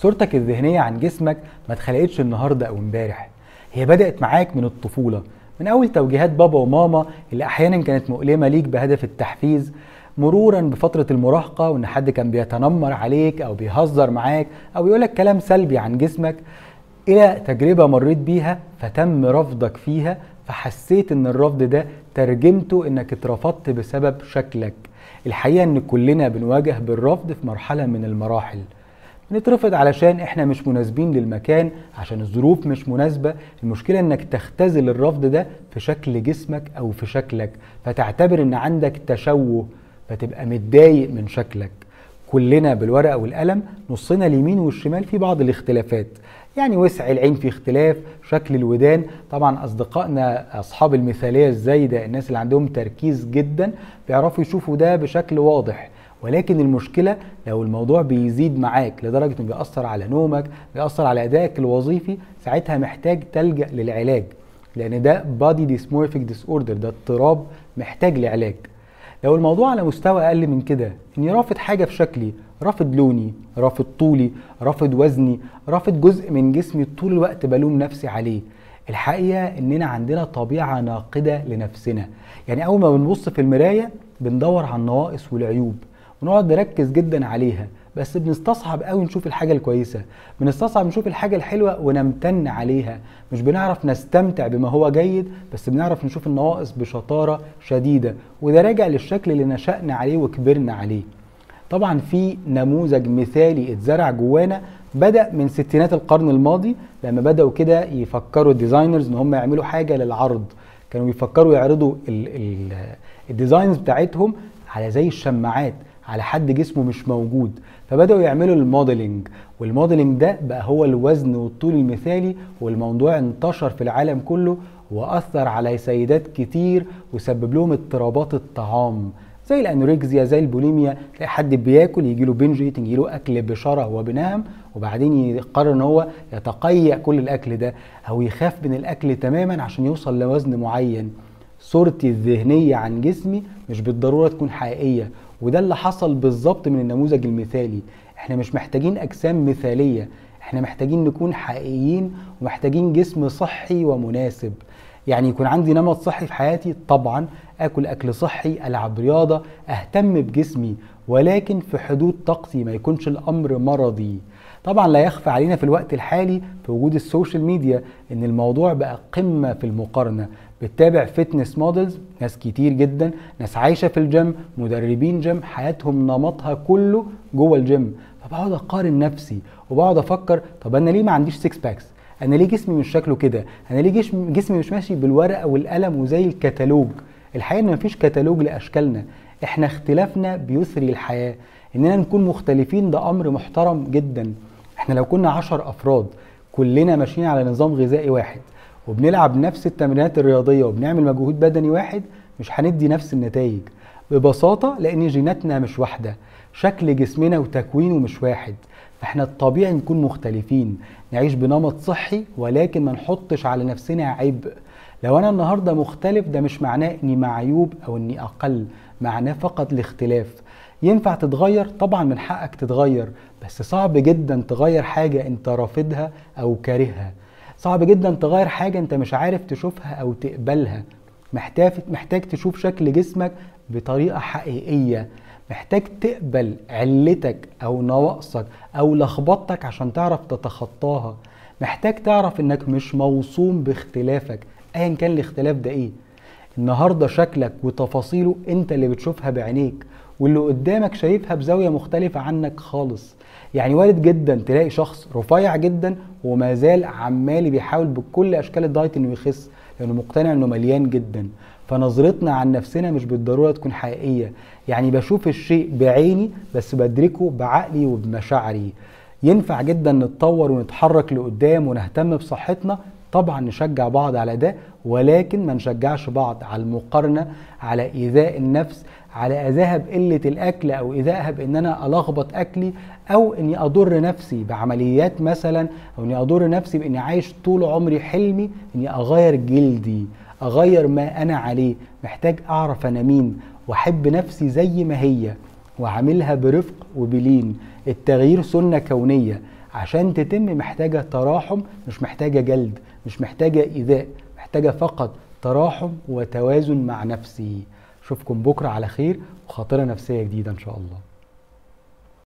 صورتك الذهنية عن جسمك ما اتخلقتش النهاردة أو امبارح هي بدأت معاك من الطفولة من أول توجيهات بابا وماما اللي أحيانا كانت مؤلمة ليك بهدف التحفيز مرورا بفترة المراهقة وإن حد كان بيتنمر عليك أو بيهزر معاك أو يقولك كلام سلبي عن جسمك إلى تجربة مريت بيها فتم رفضك فيها فحسيت إن الرفض ده ترجمته إنك اترفضت بسبب شكلك الحقيقة إن كلنا بنواجه بالرفض في مرحلة من المراحل نترفض علشان احنا مش مناسبين للمكان عشان الظروف مش مناسبة المشكلة انك تختزل الرفض ده في شكل جسمك او في شكلك فتعتبر ان عندك تشوه فتبقى متضايق من شكلك كلنا بالورقة والقلم نصنا اليمين والشمال في بعض الاختلافات يعني وسع العين في اختلاف شكل الودان طبعا اصدقائنا اصحاب المثاليه الزايده الناس اللي عندهم تركيز جدا بيعرفوا يشوفوا ده بشكل واضح ولكن المشكلة لو الموضوع بيزيد معاك لدرجة انه بيأثر على نومك بيأثر على أدائك الوظيفي ساعتها محتاج تلجأ للعلاج لأن ده body dysmorphic disorder ده اضطراب محتاج لعلاج لو الموضوع على مستوى أقل من كده إني رافض حاجة في شكلي رافض لوني رافض طولي رافض وزني رافض جزء من جسمي طول الوقت بلوم نفسي عليه الحقيقة إننا عندنا طبيعة ناقدة لنفسنا يعني أول ما بنبص في المراية بندور على النواقص والعيوب ونقعد نركز جدا عليها بس بنستصعب قوي نشوف الحاجة الكويسة بنستصعب نشوف الحاجة الحلوة ونمتن عليها مش بنعرف نستمتع بما هو جيد بس بنعرف نشوف النواقص بشطارة شديدة وده راجع للشكل اللي نشأنا عليه وكبرنا عليه طبعا في نموذج مثالي اتزرع جوانا بدأ من ستينات القرن الماضي لما بدأوا كده يفكروا الديزاينرز ان هم يعملوا حاجة للعرض كانوا بيفكروا يعرضوا الديزاينز بتاعتهم على زي الشماعات على حد جسمه مش موجود فبداوا يعملوا الموديلنج والموديلنج ده بقى هو الوزن والطول المثالي والموضوع انتشر في العالم كله واثر على سيدات كتير وسبب لهم اضطرابات الطعام زي الانوركسيا زي البوليميا تلاقي حد بياكل يجي له بنج ايتنج يجي له اكل بشره وهو بينام وبعدين يقرر ان هو يتقيأ كل الاكل ده او يخاف من الاكل تماما عشان يوصل لوزن معين صورتي الذهنيه عن جسمي مش بالضروره تكون حقيقيه وده اللي حصل بالظبط من النموذج المثالي احنا مش محتاجين اجسام مثاليه احنا محتاجين نكون حقيقيين ومحتاجين جسم صحي ومناسب يعني يكون عندي نمط صحي في حياتي طبعا اكل اكل صحي العب رياضه اهتم بجسمي ولكن في حدود طاقتي ما يكونش الامر مرضي طبعا لا يخفى علينا في الوقت الحالي في وجود السوشيال ميديا ان الموضوع بقى قمه في المقارنه بتتابع فتنس موديلز ناس كتير جدا ناس عايشه في الجيم مدربين جيم حياتهم نمطها كله جوه الجيم فبقعد اقارن نفسي وبقعد افكر طب انا ليه ما عنديش 6 باكس انا ليه جسمي مش شكله كده انا ليه جسمي, جسمي مش ماشي بالورقه والقلم وزي الكتالوج الحقيقه ان مفيش كتالوج لاشكالنا احنا اختلافنا بيثري الحياه اننا نكون مختلفين ده امر محترم جدا احنا لو كنا عشر افراد كلنا ماشيين على نظام غذائي واحد وبنلعب نفس التمرينات الرياضيه وبنعمل مجهود بدني واحد مش هندي نفس النتائج ببساطه لان جيناتنا مش واحده شكل جسمنا وتكوينه مش واحد فاحنا الطبيعي نكون مختلفين نعيش بنمط صحي ولكن ما نحطش على نفسنا عبء لو انا النهارده مختلف ده مش معناه اني معيوب او اني اقل معناه فقط الاختلاف ينفع تتغير طبعا من حقك تتغير بس صعب جدا تغير حاجه انت رافضها او كارهها صعب جدا تغير حاجه انت مش عارف تشوفها او تقبلها محتاج محتاج تشوف شكل جسمك بطريقه حقيقيه محتاج تقبل علتك او نواقصك او لخبطتك عشان تعرف تتخطاها محتاج تعرف انك مش موصوم باختلافك ايا كان الاختلاف ده ايه النهارده شكلك وتفاصيله انت اللي بتشوفها بعينيك واللي قدامك شايفها بزاويه مختلفه عنك خالص يعني وارد جدا تلاقي شخص رفيع جدا وما زال عمال بيحاول بكل اشكال الدايت انه يخس لانه مقتنع انه مليان جدا فنظرتنا عن نفسنا مش بالضروره تكون حقيقيه يعني بشوف الشيء بعيني بس بدركه بعقلي وبمشاعري ينفع جدا نتطور ونتحرك لقدام ونهتم بصحتنا طبعا نشجع بعض على ده ولكن ما نشجعش بعض على المقارنه على ايذاء النفس على اذاها بقله الاكل او ايذائها بان انا الخبط اكلي او اني اضر نفسي بعمليات مثلا او اني اضر نفسي باني عايش طول عمري حلمي اني اغير جلدي اغير ما انا عليه محتاج اعرف انا مين واحب نفسي زي ما هي واعملها برفق وبلين التغيير سنه كونيه عشان تتم محتاجة تراحم مش محتاجة جلد مش محتاجة إيذاء محتاجة فقط تراحم وتوازن مع نفسي أشوفكم بكرة على خير وخاطرة نفسية جديدة إن شاء الله